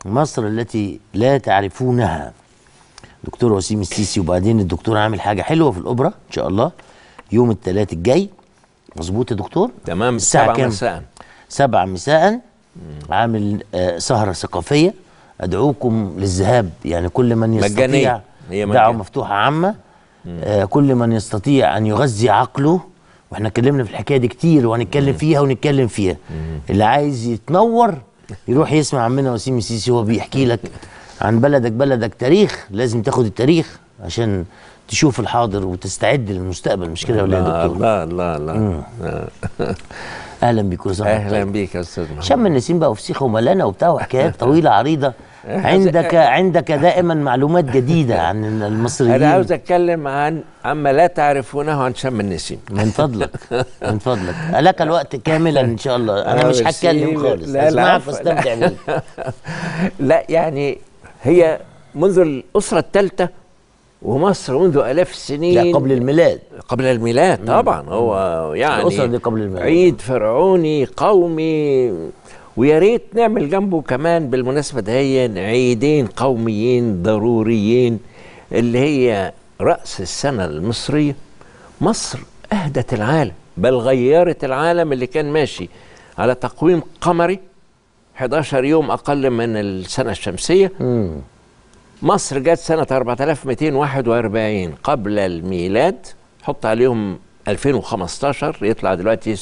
مصر التي لا تعرفونها دكتور وسيم السيسي وبعدين الدكتور عامل حاجه حلوه في الاوبرا ان شاء الله يوم الثلاث الجاي مظبوط يا دكتور تمام الساعه سبعة كام مساء سبعة مساء عامل آه، سهرة ثقافية أدعوكم للذهاب يعني كل من يستطيع مجانية. هي دعوة مجانية. مفتوحة عامة آه كل من يستطيع أن يغذي عقله واحنا اتكلمنا في الحكاية دي كتير وهنتكلم فيها ونتكلم فيها اللي عايز يتنور يروح يسمع عمنا وسيم السيسي وهو بيحكي لك عن بلدك بلدك تاريخ لازم تاخد التاريخ عشان تشوف الحاضر وتستعد للمستقبل مش كده ولا يا لا دكتور لا لا لا اهلا بيك وسهلا اهلا بيك يا استاذ محمد شم النسيم بقى وفسيخه وملانه وبتاع وحكايات طويله عريضه عندك عندك دائما معلومات جديده عن انا المصريين عاوز اتكلم عن عما لا تعرفونه عن شم النسيم من فضلك من فضلك لك الوقت كاملا ان شاء الله انا مش ميرسي. هتكلم خالص لا، اسمعك العفو. واستمتع لا. بيك لا يعني هي منذ الاسره الثالثه ومصر منذ الاف السنين لا قبل الميلاد قبل الميلاد طبعا هو يعني الأسرة دي قبل الميلاد. عيد فرعوني قومي ويا ريت نعمل جنبه كمان بالمناسبه دهيا عيدين قوميين ضروريين اللي هي راس السنه المصريه مصر اهدت العالم بل غيرت العالم اللي كان ماشي على تقويم قمري 11 يوم اقل من السنه الشمسيه مم. مصر جت سنة 4241 قبل الميلاد حط عليهم 2015 يطلع دلوقتي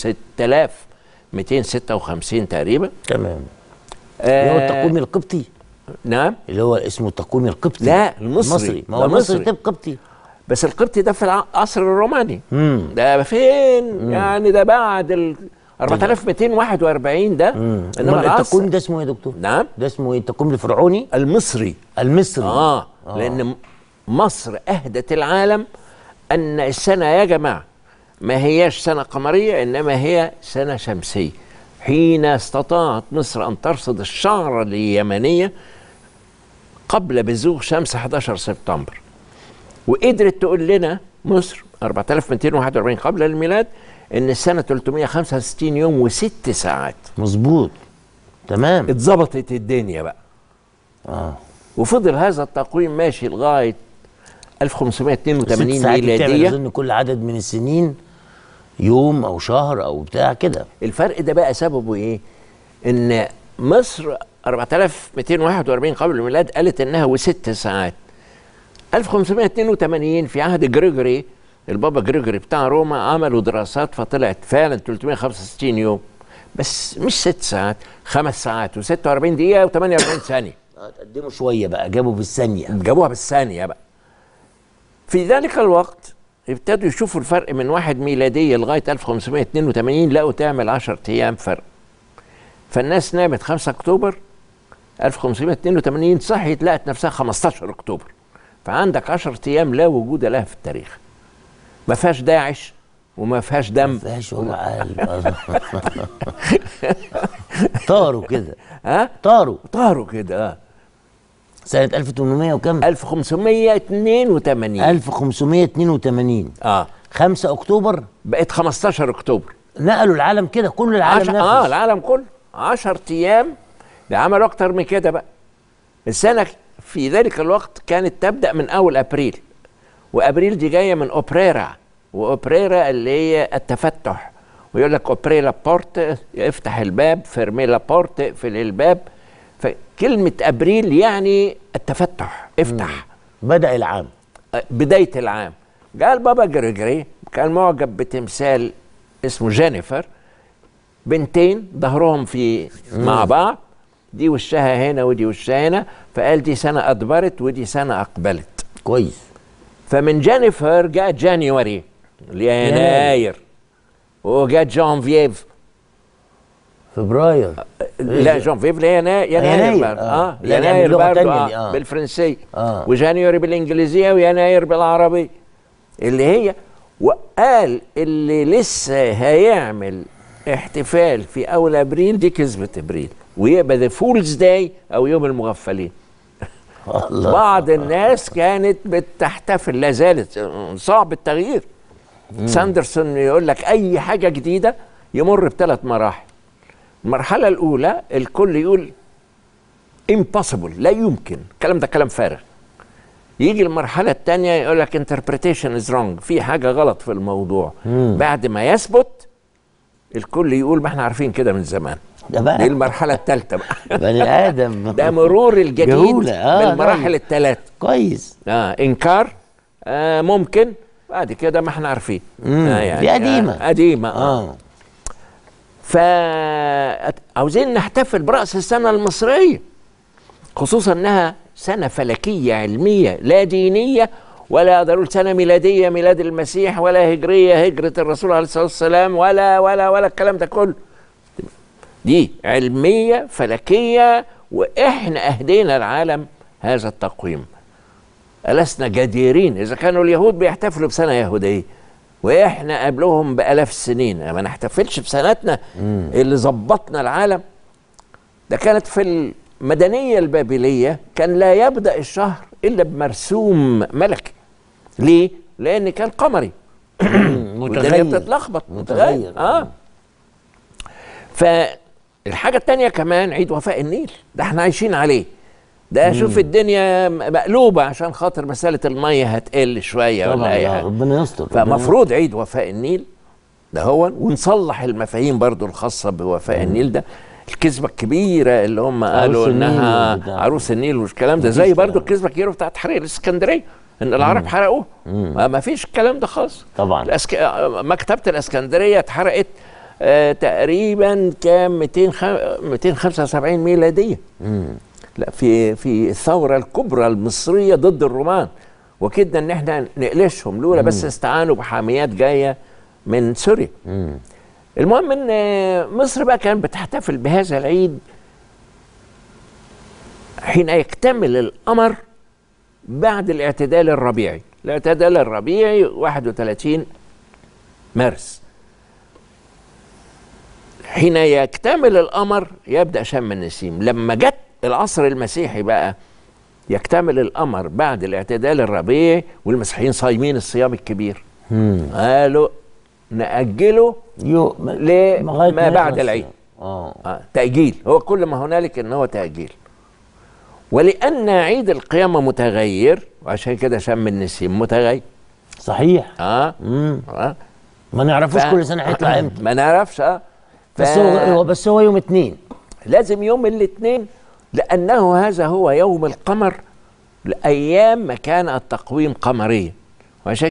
6256 تقريبا تمام اللي هو آه التقويم القبطي نعم اللي هو اسمه التقويم القبطي لا، المصري. ما هو ده المصري مصري. طب قبطي بس القبطي ده في العصر الروماني مم. ده فين يعني ده بعد ال 4241 ده امال انما العصر التقويم ده اسمه ايه يا دكتور؟ نعم ده اسمه ايه التقويم الفرعوني المصري المصري آه, آه لأن م- مصر أهدت العالم أن السنة يا جماعة ما هياش سنة قمرية إنما هي سنة شمسية حين استطاعت مصر أن ترصد الشعرة اليمنية قبل بزوغ شمس 11 سبتمبر وقدرت تقول لنا مصر 4241 قبل الميلاد ان السنه 365 يوم وست ساعات مظبوط تمام اتظبطت الدنيا بقى اه وفضل هذا التقويم ماشي لغايه ست 1582 ساعات دي بتعمل ميلاديه اظن كل عدد من السنين يوم او شهر او بتاع كده الفرق ده بقى سببه ايه؟ ان مصر 4241 قبل الميلاد قالت انها وست ساعات 1582 في عهد جريجوري البابا جريجوري بتاع روما عملوا دراسات فطلعت فعلا 365 يوم بس مش ست ساعات خمس ساعات و46 دقيقه و48 ثانيه آه، تقدموا شويه بقى جابوا بالثانيه جابوها بالثانية بقى في ذلك الوقت ابتدوا يشوفوا الفرق من واحد ميلادية لغاية 1582 لقوا تعمل 10 أيام فرق فالناس نامت 5 أكتوبر 1582 صحيت لقت نفسها 15 أكتوبر فعندك 10 أيام لا وجود لها في التاريخ ما فيهاش داعش وما فيهاش دم فيهاش وجع قلب طاروا كده ها طاروا طاروا كده اه سنه 1800 وكم 1582 1582 اه 5 اكتوبر بقت 15 أكتوبر نقلوا العالم كده كل العالم عش... نفذ اه العالم كله 10 ايام ده عملوا اكتر من كده بقى السنه في ذلك الوقت كانت تبدا من اول ابريل وابريل دي جايه من اوبريرا واوبريرا اللي هي التفتح ويقول لك اوبريلا بورت افتح الباب فيرميلا بورت اقفل الباب فكلمه ابريل يعني التفتح افتح بدا العام بداية العام قال بابا جريجوري كان معجب بتمثال اسمه جينيفر بنتين ظهرهم في مع بعض دي وشها هنا ودي وشها هنا فقال دي سنة أدبرت ودي سنة أقبلت كويس فمن جينيفر جاء جانيوري اللي هي يناير وجاء جانفييف فبراير لا جانفييف اللي هي ينا- يناير يناير، برضه. آه. اه يعني يناير باللغة برضه التانية دي، آه. آه. بالفرنسية آه. وجانيوري بالانجليزيه ويناير بالعربي اللي هي وقال اللي لسه هيعمل احتفال في اول ابريل دي كذبه ابريل ويبقى ذا فولز داي او يوم المغفلين الله بعض الناس كانت بتحتفل لا زالت صعب التغيير ساندرسون يقول لك اي حاجه جديده يمر بثلاث مراحل المرحله الاولى الكل يقول impossible لا يمكن الكلام ده كلام فارغ يجي المرحلة الثانية يقول لك interpretation is wrong في حاجة غلط في الموضوع بعد ما يثبت الكل يقول ما احنا عارفين كده من زمان ده دي بقى المرحلة الثالثة بقى بني ادم ده مرور الجديد جهولة. آه، بالمراحل طبعا. الثلاث كويس آه انكار آه ممكن بعد كده ما احنا عارفين مم. دي قديمة. آه قديمة آه. اه فعاوزين نحتفل برأس السنة المصرية خصوصا انها سنة فلكية علمية لا دينية ولا اقدر اقول سنة ميلادية ميلاد المسيح ولا هجرية هجرة الرسول عليه الصلاة والسلام ولا ولا ولا الكلام ده كله دي علمية فلكية واحنا اهدينا العالم هذا التقويم ألسنا جديرين إذا كانوا اليهود بيحتفلوا بسنة يهودية وإحنا قبلهم بآلاف السنين ما نحتفلش بسنتنا اللي ظبطنا العالم ده كانت في المدنية البابلية كان لا يبدأ الشهر إلا بمرسوم ملكي ليه؟ لأن كان قمري والدنيا متغير بتتلخبط متغير. اه فالحاجة التانية كمان عيد وفاء النيل ده احنا عايشين عليه ده شوف الدنيا مقلوبة عشان خاطر مسألة المية هتقل شوية ولا طبعا أي لا، حاجة ربنا يستر ربنا فمفروض عيد وفاء النيل ده هو ونصلح المفاهيم برضو الخاصة بوفاء النيل ده الكذبة الكبيرة اللي هم قالوا النيل انها وبتاع. عروس النيل والكلام ده مفيش زي كلام. برضو الكذبة الكبيرة بتاعت تحرير الاسكندرية ان العرب حرقوه ما ما فيش الكلام ده خالص طبعا. الأسك... مكتبة الاسكندرية اتحرقت آه تقريبا كام 200 خ... 275 ميلادية لا في في الثورة الكبرى المصرية ضد الرومان وكدنا ان احنا نقلشهم لولا بس استعانوا بحاميات جاية من سوريا المهم ان مصر بقى كانت بتحتفل بهذا العيد حين يكتمل القمر بعد الاعتدال الربيعي الاعتدال الربيعي 31 مارس حين يكتمل القمر يبدأ شم النسيم لما جت العصر المسيحي بقى يكتمل القمر بعد الاعتدال الربيعي والمسيحيين صايمين الصيام الكبير قالوا نأجله يو ليه؟ لغاية ما بعد يخلص. العيد. اه آه، تأجيل هو كل ما هنالك ان هو تأجيل ولأن عيد القيامة متغير وعشان كده شم النسيم متغير صحيح اه, مم. آه. ما نعرفوش ف- كل سنه هيطلع امتى ما نعرفش اه بس ف- هو هو بس هو يوم اتنين لازم يوم الاثنين لأنه هذا هو يوم القمر لأيام ما كان التقويم قمريا وعشان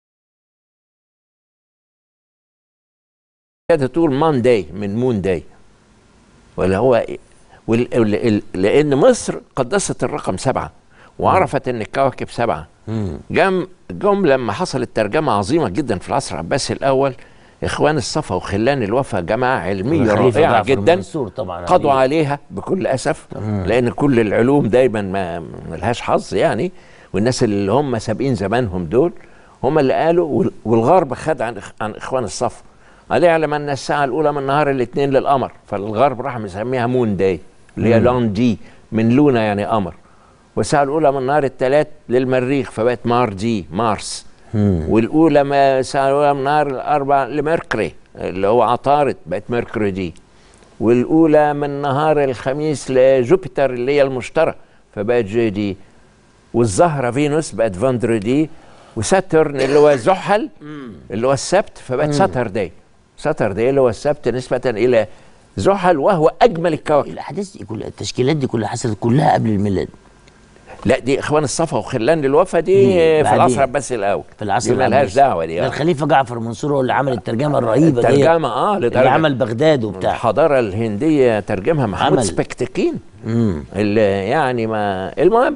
كده تقول مان داي من مون داي ولا هو وال... ال- ال- لأن مصر قدست الرقم سبعة وعرفت أن الكواكب سبعة جم جم لما حصلت ترجمة عظيمة جدا في العصر العباسي الأول إخوان الصفا وخلان الوفا جماعة علمية الخليفة رائعة جعفر جدا منصور طبعا قضوا عليه. عليها بكل اسف لان كل العلوم دايما ما ملهاش حظ يعني والناس اللي هم سابقين زمانهم دول هم اللي قالوا وال- والغرب خد عن إخ- عن اخوان الصف قال يعلم ان الساعه الاولى من نهار الاثنين للقمر فالغرب راح مسميها مون داي اللي هي لون دي من لونا يعني قمر والساعه الاولى من نهار الثلاث للمريخ فبقت مار دي مارس والاولى ما الساعه الاولى من نهار الاربع لميركوري اللي هو عطارد بقت ميركوري دي والاولى من نهار الخميس لجوبيتر اللي هي المشتري فبقت جي دي والزهره فينوس بقت فاندرودي وساترن اللي هو زحل اللي هو السبت فبقت ساترداي ساترداي اللي هو السبت نسبه الى زحل وهو اجمل الكواكب الاحداث دي كلها التشكيلات دي كلها حصلت كلها قبل الميلاد لا دي اخوان الصفا وخلان الوفا دي دي في بعدين. العصر العباسي الاول في العصر دي مالهاش العباسي. دعوه دي ده آه. الخليفه جعفر منصور هو اللي عمل الترجمه الرهيبه دي الترجمه اه اللي لدرجه عمل بغداد وبتاع الحضاره الهنديه ترجمها محمود عمل. سبكتكين مم. اللي يعني ما المهم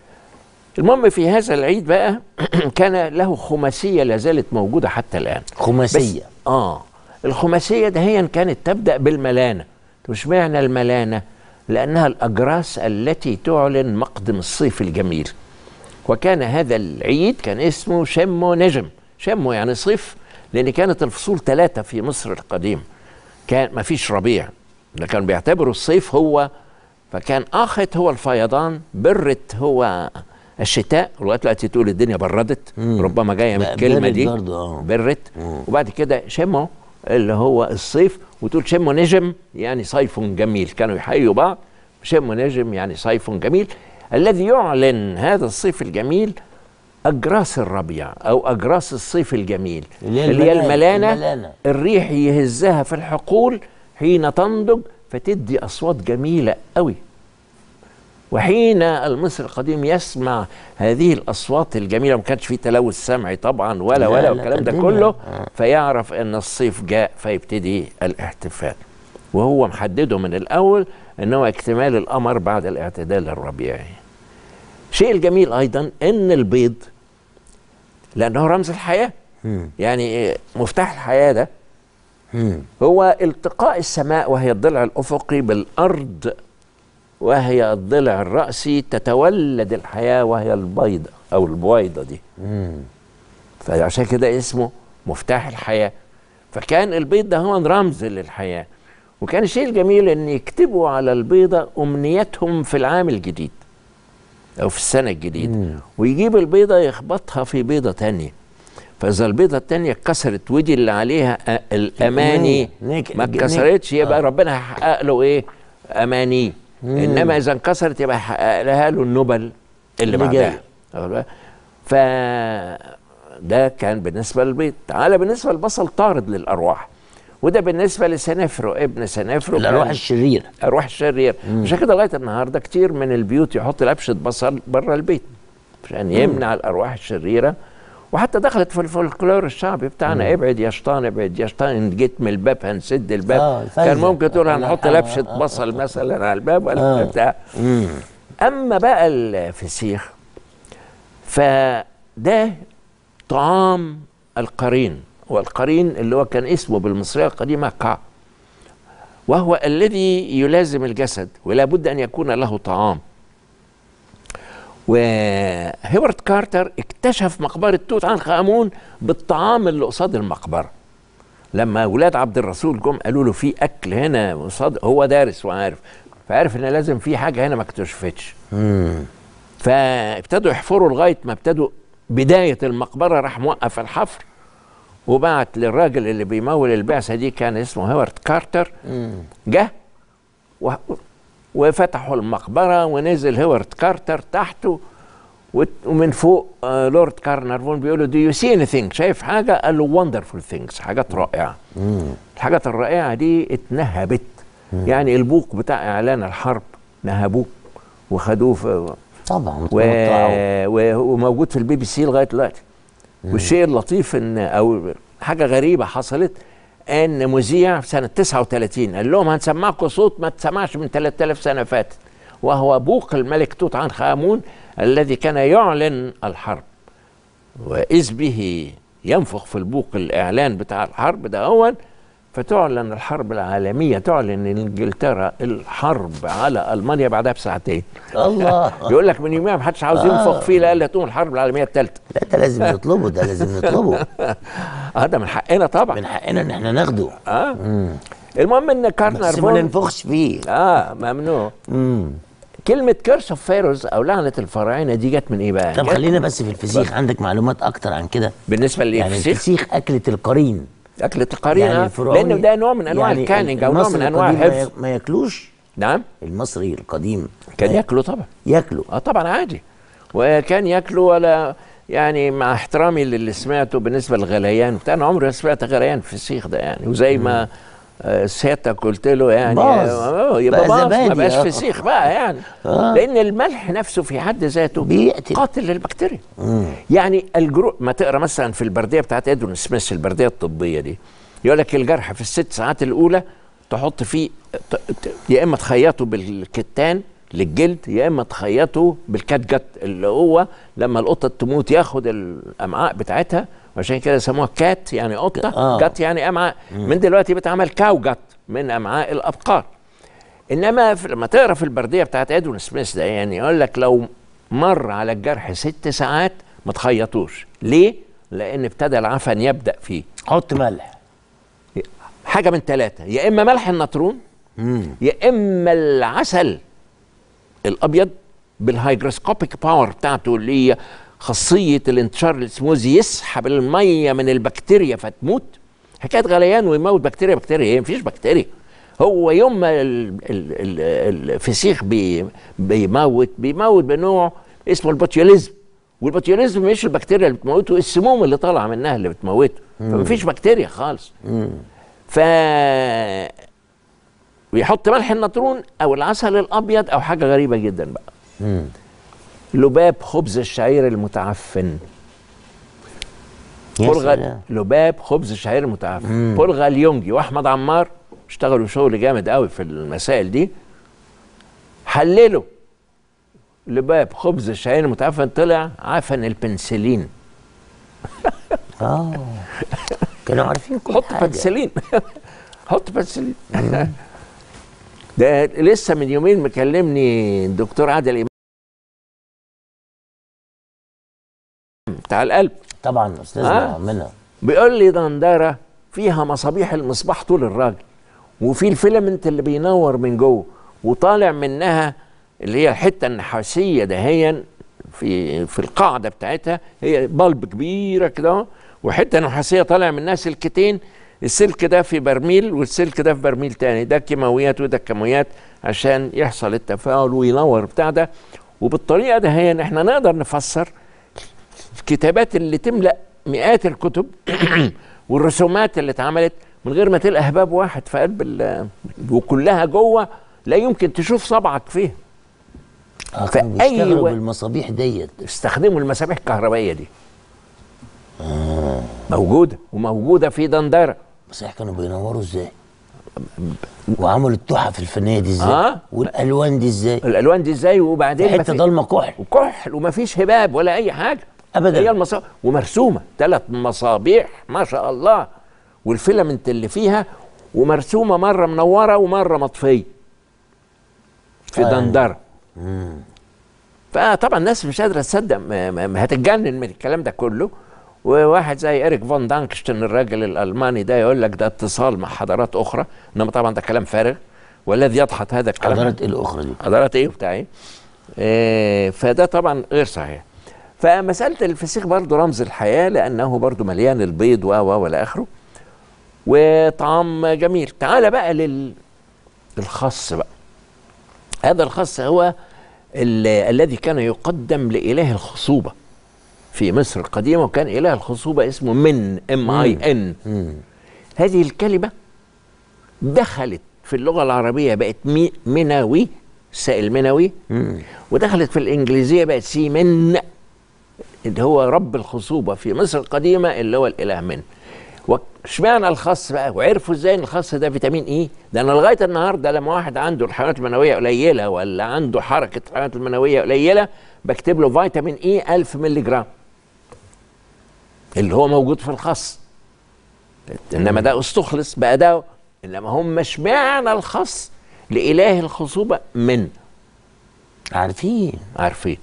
المهم في هذا العيد بقى كان له خماسيه لا زالت موجوده حتى الان خماسيه بس اه الخماسيه دهيا كانت تبدا بالملانه مش معنى الملانه لانها الاجراس التي تعلن مقدم الصيف الجميل وكان هذا العيد كان اسمه شمو نجم شمو يعني صيف لان كانت الفصول ثلاثه في مصر القديم كان ما فيش ربيع ده كانوا بيعتبروا الصيف هو فكان اخت هو الفيضان برت هو الشتاء لغايه دلوقتي تقول الدنيا بردت ربما جايه من لا، الكلمه برد دي برضه، آه. برت وبعد كده شمو اللي هو الصيف وتقول شمو نجم يعني صيف جميل كانوا يحيوا بعض شم نجم يعني صيف جميل الذي يعلن هذا الصيف الجميل أجراس الربيع أو أجراس الصيف الجميل اللي هي اللي هي الملانة- الملانة, الملانة. الريح يهزها في الحقول حين تنضج فتدي أصوات جميلة قوي وحين المصري القديم يسمع هذه الأصوات الجميلة ما كانش فيه تلوث سمعي طبعا ولا لا، ولا لا، والكلام ده الدنيا. كله آه. فيعرف أن الصيف جاء فيبتدي الاحتفال وهو محدده من الأول أنه اكتمال القمر بعد الاعتدال الربيعي شيء الجميل أيضا أن البيض لأنه رمز الحياة مم. يعني إيه، مفتاح الحياة ده مم. هو التقاء السماء وهي الضلع الأفقي بالأرض وهي الضلع الرأسي تتولد الحياة وهي البيضة أو البويضة دي مم. فعشان كده اسمه مفتاح الحياة فكان البيض ده هو رمز للحياة وكان الشيء الجميل ان يكتبوا على البيضة امنيتهم في العام الجديد او في السنة الجديدة ويجيب البيضة يخبطها في بيضة تانية فاذا البيضة التانية اتكسرت ودي اللي عليها أ- الاماني نيك- ما نيك- اتكسرتش يبقى آه. ربنا هيحقق له ايه امانيه انما اذا انكسرت يبقى هيحقق لها له النبل اللي, اللي بعدها جاي. واخد بالك؟ ف ده كان بالنسبه للبيض تعالى بالنسبه للبصل طارد للارواح وده بالنسبه لسنافرو ابن سنافرو الارواح كان- الشريره ارواح الشرير عشان كده لغايه النهارده كتير من البيوت يحط لبشه بصل بره البيت عشان يمنع الارواح الشريره وحتى دخلت في الفولكلور الشعبي بتاعنا ابعد يا شيطان ابعد يا شيطان ان جيت من الباب هنسد الباب آه، الفايزة. كان ممكن تقول آه، هنحط آه، لبشه آه، بصل مثلا على الباب ولا آه. بتاع مم. اما بقى الفسيخ فده طعام القرين والقرين اللي هو كان اسمه بالمصريه القديمه قع وهو الذي يلازم الجسد ولا بد ان يكون له طعام وهيوارد كارتر اكتشف مقبره توت عنخ امون بالطعام اللي قصاد المقبره لما اولاد عبد الرسول جم قالوا له في اكل هنا قصاد هو دارس وعارف فعرف ان لازم في حاجه هنا ما اكتشفتش مم. فابتدوا يحفروا لغايه ما ابتدوا بدايه المقبره راح موقف الحفر وبعت للراجل اللي بيمول البعثه دي كان اسمه هيوارد كارتر مم. جه و- وفتحوا المقبره ونزل هيوارد كارتر تحته وت- ومن فوق آه لورد كارنرفون بيقول له دو يو سي اني ثينج شايف حاجه قال له وندرفول ثينجز حاجات رائعه مم. الحاجات الرائعه دي اتنهبت يعني البوق بتاع اعلان الحرب نهبوه وخدوه في طبعا و... متوقعوا. و... وموجود في البي بي سي لغايه دلوقتي والشيء اللطيف ان او حاجه غريبه حصلت ان مذيع في سنه 39 قال لهم هنسمعكم صوت ما تسمعش من 3000 سنه فاتت وهو بوق الملك توت عنخ امون الذي كان يعلن الحرب واذ به ينفخ في البوق الاعلان بتاع الحرب ده هو فتعلن الحرب العالميه تعلن انجلترا الحرب على المانيا بعدها بساعتين الله يقول لك من يوميها ما حدش عاوز ينفخ فيه لا الا تقوم الحرب العالميه الثالثه لا ده لازم نطلبه ده لازم نطلبه اه ده من حقنا طبعا من حقنا ان احنا ناخده اه المهم ان كارنر بس ما فون ننفخش فيه اه ممنوع مم. كلمه كيرس اوف فيروز او لعنه الفراعنه دي جت من ايه بقى؟ طب جت خلينا بس في الفسيخ عندك معلومات اكتر عن كده بالنسبه يعني للفسيخ الفسيخ اكله القرين اكله القرين يعني آه، الفرعوني لانه ده نوع من انواع يعني الكاننج او نوع المصري من انواع القديم ما الحفظ ي- ما ياكلوش نعم المصري القديم كان ما ياكلوا طبعا ياكلوا اه طبعا عادي وكان ياكلوا ولا يعني مع احترامي للي سمعته بالنسبه للغليان بتاع انا عمري ما سمعت غليان في الفسيخ ده يعني وزي ما آه، سيادتك قلت له يعني باظ. آه، يبقى بقى باظ ما زبادي، بقاش آه. فسيخ بقى يعني آه. لان الملح نفسه في حد ذاته بيقتل. قاتل للبكتيريا يعني الجروح ما تقرا مثلا في البرديه بتاعت ادوين سميث البرديه الطبيه دي يقول لك الجرح في الست ساعات الاولى تحط فيه ت- ت- يا اما تخيطه بالكتان للجلد يا اما تخيطه بالكات جت اللي هو لما القطه تموت ياخد الامعاء بتاعتها عشان كده يسموها كات يعني قطه آه. جت يعني امعاء من دلوقتي بتعمل كاو جت من امعاء الابقار انما في لما تقرا في البرديه بتاعت ادوين سميث ده يعني يقول لك لو مر على الجرح ست ساعات ما تخيطوش ليه؟ لان ابتدى العفن يبدا فيه حط ملح حاجه من ثلاثه يا اما ملح النطرون مم. يا اما العسل الابيض بالهيجروسكوبيك باور بتاعته اللي هي خاصيه الانتشار الاسموزي يسحب الميه من البكتيريا فتموت حكايه غليان ويموت بكتيريا بكتيريا هي مفيش بكتيريا هو يوم ما ال- ال- ال- الفسيخ بي بيموت بيموت بنوع اسمه البوتيوليزم والبوتيوليزم مش البكتيريا اللي بتموته السموم اللي طالعه منها اللي بتموته فمفيش بكتيريا خالص ف ويحط ملح النطرون او العسل الابيض او حاجه غريبه جدا بقى لباب خبز الشعير المتعفن يا بولغا سلام. لباب خبز الشعير المتعفن بولغا اليونجي واحمد عمار اشتغلوا شغل جامد قوي في المسائل دي حللوا لباب خبز الشعير المتعفن طلع عفن البنسلين اه كانوا عارفين كل حط حاجه بنسلين حط بنسلين ده لسه من يومين مكلمني الدكتور عادل امام بتاع القلب طبعا استاذنا آه. منها بيقول لي دندره فيها مصابيح المصباح طول الراجل وفي الفيلامنت اللي بينور من جوه وطالع منها اللي هي الحته النحاسيه دهيا في في القاعده بتاعتها هي بلب كبيره كده وحته نحاسيه طالع منها سلكتين السلك ده في برميل والسلك ده في برميل تاني ده كيماويات وده كيماويات عشان يحصل التفاعل وينور بتاع ده وبالطريقه دهيا احنا نقدر نفسر الكتابات اللي تملا مئات الكتب والرسومات اللي اتعملت من غير ما تلقى هباب واحد في قلب ال- وكلها جوه لا يمكن تشوف صبعك فيها اه كانوا فأي بيشتغلوا و- بالمصابيح ديت استخدموا المساميح الكهربائيه دي موجوده وموجوده في دندره صحيح كانوا بينوروا ازاي وعملوا التحف الفنيه دي ازاي آه. والالوان دي ازاي الالوان دي ازاي وبعدين ما حته في- ضلمه كحل وكحل وما فيش هباب ولا اي حاجه أبداً. هي المصابيح ومرسومه ثلاث مصابيح ما شاء الله والفيلامنت اللي فيها ومرسومه مره منوره ومره مطفيه في آه. دندره فطبعا الناس مش قادره تصدق ما- ما ما هتتجنن من الكلام ده كله وواحد زي اريك فون دانكشتن الراجل الالماني ده يقول لك ده اتصال مع حضارات اخرى انما طبعا ده كلام فارغ والذي يدحض هذا الكلام حضارات ايه الاخرى دي حضارات ايه وبتاع ايه آه، فده طبعا غير صحيح فمساله الفسيخ برضه رمز الحياه لانه برضه مليان البيض و و والى اخره وطعام جميل تعال بقى لل الخص بقى هذا الخص هو ال- الذي كان يقدم لإله الخصوبة في مصر القديمة وكان إله الخصوبة اسمه من ام اي ان هذه الكلمة دخلت في اللغة العربية بقت مي مناوي سائل منوي ودخلت في الإنجليزية بقت سيمن اللي هو رب الخصوبة في مصر القديمة اللي هو الإله من واشمعنى الخس بقى وعرفوا ازاي ان الخس ده فيتامين اي ده انا لغايه النهارده لما واحد عنده الحيوانات المنويه قليله ولا عنده حركه الحيوانات المنويه قليله بكتب له فيتامين اي 1000 مللي جرام اللي هو موجود في الخس انما ده استخلص بقى ده انما هم اشمعنى الخس لاله الخصوبه من عارفين عارفين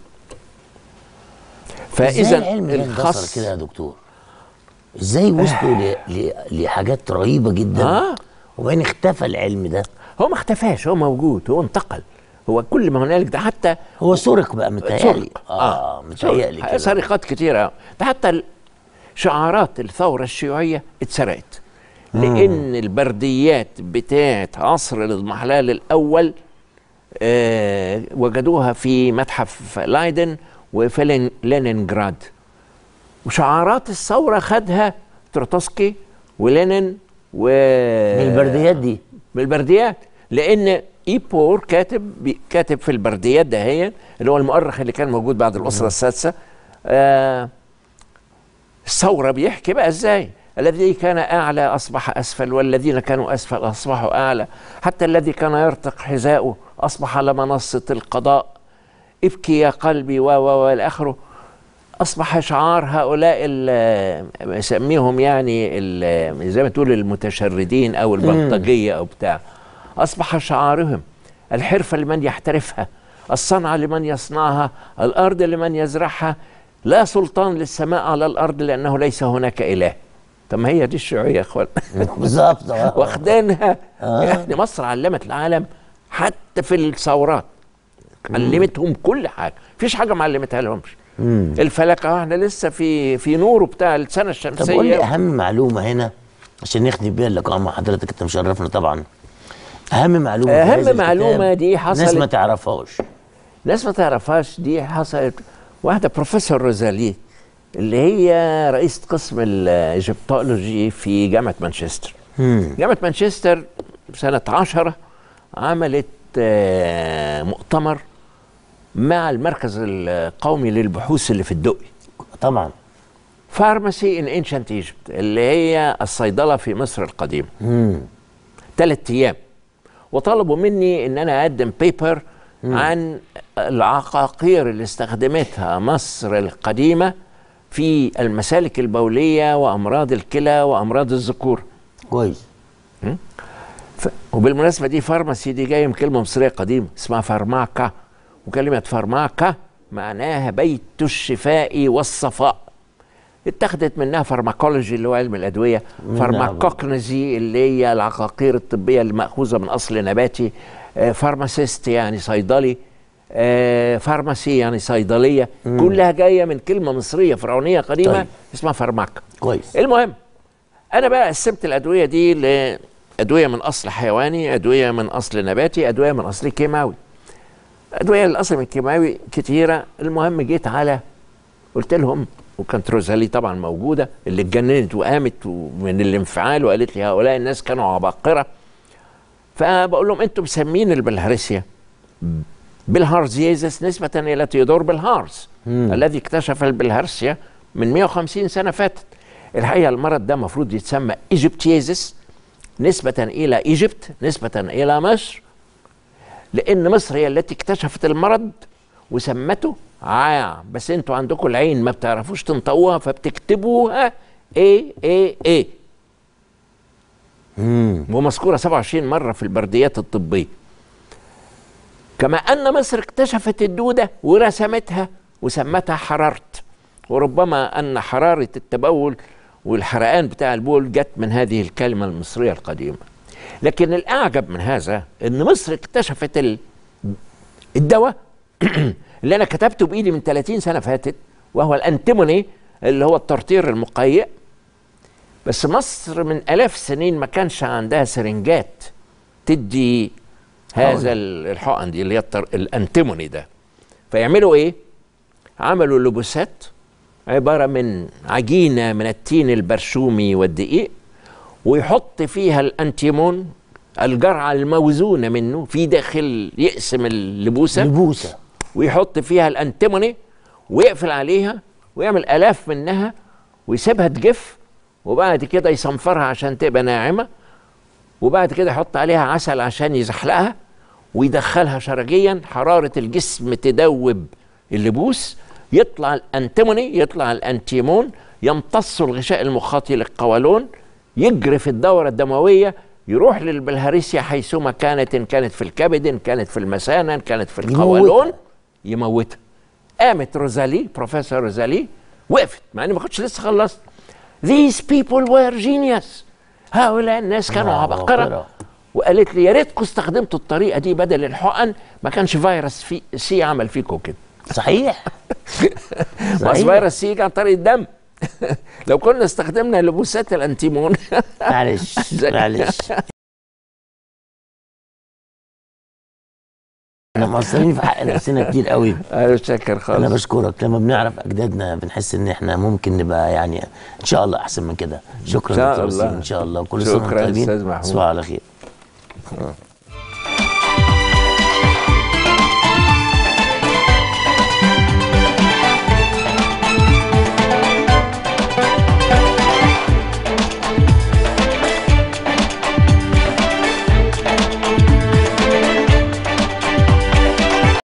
ازاي فاذا العلم ده اندثر الخس كده يا دكتور ازاي وصلوا ل... ل... لحاجات رهيبه جدا آه. وبعدين اختفى العلم ده هو ما اختفاش هو موجود هو انتقل هو كل ما هنالك ده حتى هو سرق بقى متهيألي سرق. اه متهيألي سرق. كده سرقات كتيرة ده حتى ال- شعارات الثورة الشيوعية اتسرقت لأن البرديات بتاعت عصر الاضمحلال الأول آه وجدوها في متحف لايدن وفلينينجراد وشعارات الثورة خدها تروتسكي ولينين و من البرديات دي من البرديات لان ايبور كاتب بي- كاتب في البرديات دهيا اللي هو المؤرخ اللي كان موجود بعد الاسره السادسه آه الثوره بيحكي بقى ازاي الذي كان اعلى اصبح اسفل والذين كانوا اسفل اصبحوا اعلى حتى الذي كان يرتق حذاؤه اصبح على منصه القضاء ابكي يا قلبي و و والى اخره اصبح شعار هؤلاء ال- يسميهم يعني ال- زي ما تقول المتشردين او البلطجيه او بتاع اصبح شعارهم الحرفه لمن يحترفها الصنعه لمن يصنعها الارض لمن يزرعها لا سلطان للسماء على الارض لانه ليس هناك اله طب ما هي دي الشيوعيه يا اخوان بالظبط آه. واخدينها آه. يعني مصر علمت العالم حتى في الثورات علمتهم كل حاجه مفيش حاجه ما علمتها لهمش الفلك اه احنا لسه في في نوره بتاع السنه طب قول لي الشمسيه اهم معلومه هنا عشان نخدم بيها اللقاء مع حضرتك انت مشرفنا طبعا اهم معلومه في أهم هذا معلومة الكتاب دي ناس حصلت- ما تعرفهاش ناس ما تعرفهاش دي حصلت واحدة بروفيسور روزالي اللي هي رئيسة قسم الايجيبتولوجي في جامعة مانشستر مم. جامعة مانشستر سنة عشرة عملت آه، مؤتمر مع المركز القومي للبحوث اللي في الدقي طبعا فارماسي ان انشنت ايجيبت اللي هي الصيدله في مصر القديمه مم. ثلاث ايام وطلبوا مني ان انا اقدم بيبر عن العقاقير اللي استخدمتها مصر القديمه في المسالك البوليه وامراض الكلى وامراض الذكور كويس ف... وبالمناسبه دي فارماسي دي جايه من كلمه مصريه قديمه اسمها فارماكا وكلمه فارماكا معناها بيت الشفاء والصفاء اتخذت منها فارماكولوجي اللي هو علم الادويه منها فارماكوكنزي اللي هي العقاقير الطبيه اللي ماخوذه من اصل نباتي آه، فارماسيست يعني صيدلي آه، فارماسي يعني صيدليه كلها جايه من كلمه مصريه فرعونيه قديمه طيب. اسمها فارماكا كويس المهم انا بقى قسمت الادويه دي لادويه من اصل حيواني ادويه من اصل نباتي ادويه من اصل كيماوي ادويه الاصل من كيماوي كتيره المهم جيت على قلت لهم وكانت روزالي طبعا موجوده اللي اتجننت وقامت من الانفعال وقالت لي هؤلاء الناس كانوا عباقره فبقول لهم انتم مسمين البلهارسيا بالهارزيزس نسبة إلى تيودور بالهارز الذي اكتشف البلهارسيا من 150 سنة فاتت الحقيقة المرض ده المفروض يتسمى ايجيبتيزس نسبة إلى ايجيبت نسبة إلى مصر لأن مصر هي التي اكتشفت المرض وسمته عاع بس انتوا عندكم العين ما بتعرفوش تنطقوها فبتكتبوها ايه ايه ايه مم. ومذكورة 27 مرة في البرديات الطبية كما أن مصر اكتشفت الدودة ورسمتها وسمتها حرارت وربما أن حرارة التبول والحرقان بتاع البول جت من هذه الكلمة المصرية القديمة لكن الأعجب من هذا أن مصر اكتشفت ال- الدواء اللي أنا كتبته بإيدي من 30 سنة فاتت وهو الأنتيموني اللي هو الترطير المقيء بس مصر من آلاف السنين ما كانش عندها سرنجات تدي هذا ال- الحقن دي اللي هي التر- الانتيموني ده فيعملوا ايه؟ عملوا لبوسات عبارة من عجينة من التين البرشومي والدقيق ويحط فيها الانتيمون الجرعة الموزونة منه في داخل يقسم اللبوسة لبوسه ويحط فيها الانتيموني ويقفل عليها ويعمل الاف منها ويسيبها تجف وبعد كده يصنفرها عشان تبقى ناعمه وبعد كده يحط عليها عسل عشان يزحلقها ويدخلها شرجيا حراره الجسم تدوب اللبوس يطلع الانتيموني يطلع الانتيمون يمتص الغشاء المخاطي للقولون يجري في الدورة الدموية يروح للبلهارسيا حيثما كانت إن كانت في الكبد إن كانت في المثانة إن كانت في القولون يموتها قامت روزالي بروفيسور روزالي وقفت مع اني ما كنتش لسه خلصت These people were genius هؤلاء الناس كانوا آه، عباقرة عباقرة. وقالت لي يا ريتكم استخدمتوا الطريقة دي بدل الحقن ما كانش فيروس في سي عمل فيكم كده صحيح بس صحيح. فيروس سي كان طريق الدم لو كنا استخدمنا لبوسات الانتيمون معلش زي- معلش احنا مقصرين في حق نفسنا كتير قوي انا شاكر انا خالص بشكرك لما بنعرف اجدادنا بنحس ان احنا ممكن نبقى يعني ان شاء الله احسن من كده شكرا إن شاء دكتور وسيم الله. ان شاء الله كل سنه وانتم شكراً طيبين أستاذ محمود. تصبحوا على خير